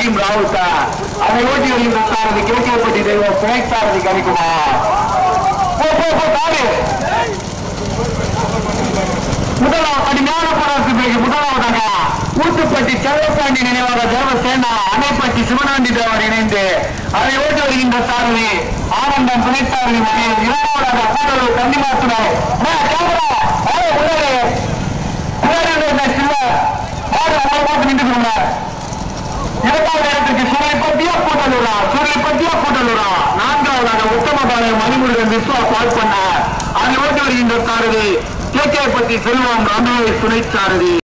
team ராகுல் sir அதை ஓட்டி வருகின்ற சாரதி கேட்டியப்பட்டி தெய்வம் பிணை சாரதி கிடைக்குமா போ போ போ தாரு முதலாம் கடுமையான போராட்டத்து பிறகு முதலாவதாக ஊத்துப்பட்டி செல்லப்பாண்டி நினைவாக தேவசேனா அணைப்பட்டி சிவனாண்டி தேவர் இணைந்து அதை ஓட்டி வருகின்ற சாரதி ஆனந்தம் துணைசாரதி மணியில் இரண்டாவதாக கூடலூர் கன்னிமாத்துறை கேமரா ஆளே உள்ளே உள்ளே இருந்த சில்வர் மாடு உங்களை பார்த்து நின்றுக்கிறோங்க இரண்டாவது இடத்துக்கு சூரியப்பட்டியா கூட்டலூரா சூரியப்பட்டியா கூட்டலூரா நான்காவதாக உத்தமபாளையம் மணிமுருகன் விஸ்வா கால் பண்ண அதை ஓட்டி வருகின்ற சாரதி கே கே பட்டி செல்வம் ரமேஷ் துணை சாரதி